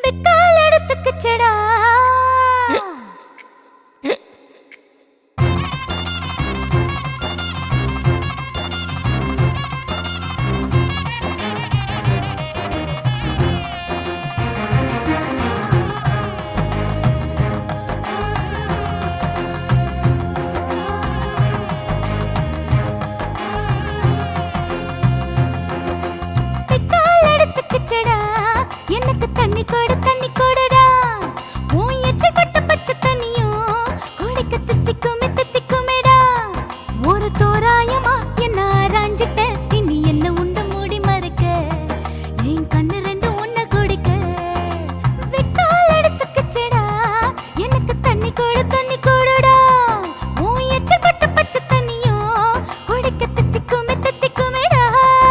பிக்கால் எடுத்துக்குச்சடா பிக்கால் எடுத்துக்குச்சடா எனக்கு தண்ணி கொடு தண்ணி கொடுடா உன் எச்சல் பட்ட பச்சை தண்ணியும் குடிக்க தித்திக்குமே தித்திக்குமேடா ஒரு தோராயமா என்ன ஆராய்ஞ்சிட்ட இனி என்ன உண்டு மூடி மறைக்க என் கண்ணு ரெண்டு ஒண்ண குடிக்க விக்கால் எடுத்துக்குச்சடா எனக்கு தண்ணி கொடு தண்ணி கொடுடா உன் எச்சல் பட்ட பச்சை தண்ணியும் குடிக்க தித்திக்குமே தித்திக்குமேடா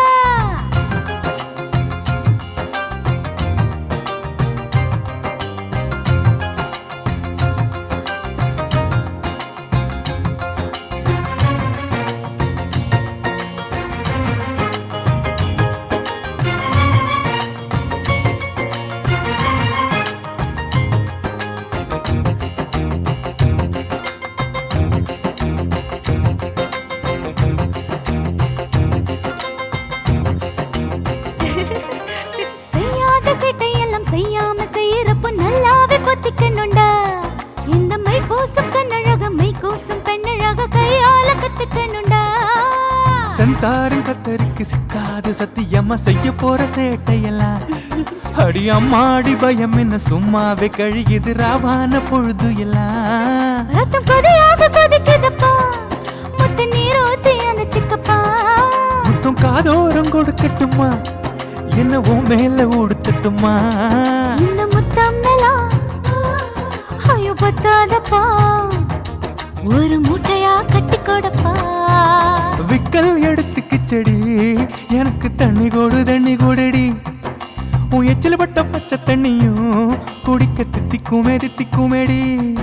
செய்யாத சேட்டையெல்லாம் செய்யாம செய்யறப்போ நல்லாவே பொத்திக்கணும்டா இந்த மை பூசும் கண்ணழக மை கூசும் பெண்ணழக கையால கத்துக்கணும்டா சென்சாரின் கத்தருக்கு சிக்காது சத்தியம்மா செய்ய போற சேட்டையெல்லாம் அடி அம்மாடி பயம் என்ன சும்மாவே கழுகிது ராவான பொழுது எல்லாம் ரத்தம் கொதியாக கொதிக்குதப்பா முத்த நீர் ஊத்தி அந்த சிக்கப்பா முத்தம் காதோரம் கொடுக்கட்டுமா என்ன உன் மேல உடுத்தட்டுமா இந்த முத்தம் எல்லாம் ஐயோ பத்தாதப்பா ஒரு மூட்டையா கட்டி கொடுப்பா விக்கல் எடுத்துக்கு செடி எனக்கு தண்ணி கொடு தண்ணி கொடடி உன் எச்சில் பட்ட பச்சை தண்ணியும் குடிக்க தித்திக்குமே தித்திக்குமேடி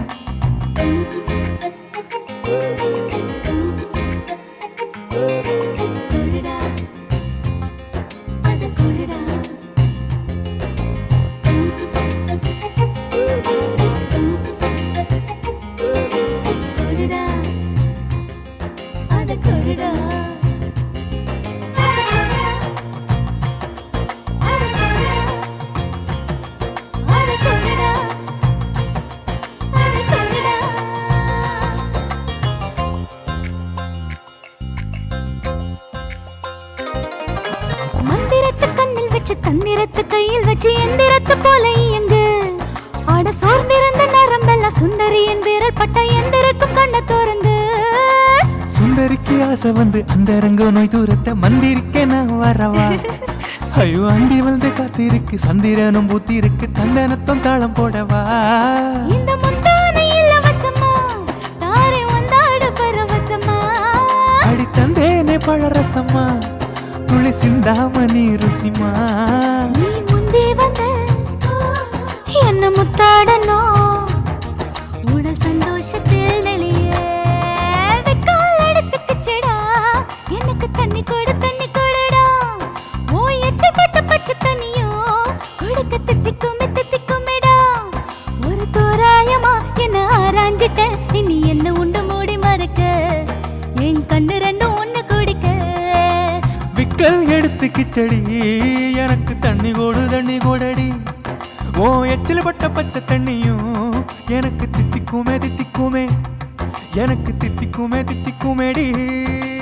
குருடா அது குருடா குருடா அது குருடா அது குருடா அது குருடா மந்திரத்து கண்ணில் வச்சு தந்திரத்து கையில் வச்சு எந்திரத்து போல இயங்கு ஆட சோர்ந்திருந்த நரம்பெல்லாம் சுந்தரியின் விரல் பட்ட எந்திரக்கும் கண்ண திறந்து சுந்தரிக்கு ஆசை வந்து அந்த ரங்க நோய் தூரத்தை மந்திரிக்க நான் வரவா ஐயோ அண்டி வந்து காத்திருக்கு சந்திரனும் பூத்தி இருக்கு தந்தனத்தம் தாளம் போடவா இந்த முந்தானை இலவசமா தாரை வந்தாடு பரவசமா அடி தந்தேனே பழரசமா துளி சிந்தாம நீ ருசிமா நீ முந்தி வந்து என்ன முத்தாடணும் உடல் சந்தோஷத்தில் நெளிய வெக்கால் எடுத்துக்குச்சடா எனக்கு தண்ணி கொடு தண்ணி கொடுடா ஓ எச்சப்பட்ட பச்சை தண்ணியோ கொடுக்க தித்திக்குமே தித்திக்குமேடா ஒரு தோராயமா என்ன ஆராய்ஞ்சிட்ட இனி என்ன உண்டு மூடி மறக்க என் கண்ணு ரெண்டும் ஒண்ணு குடிக்க விக்கல் எடுத்துக்கு செடி எனக்கு தண்ணி கோடு தண்ணி கோடடி ஓ எச்சில் பட்ட பச்சை தண்ணியும் எனக்கு தித்திக்குமே தித்திக்குமே எனக்கு தித்திக்குமே தித்திக்குமேடி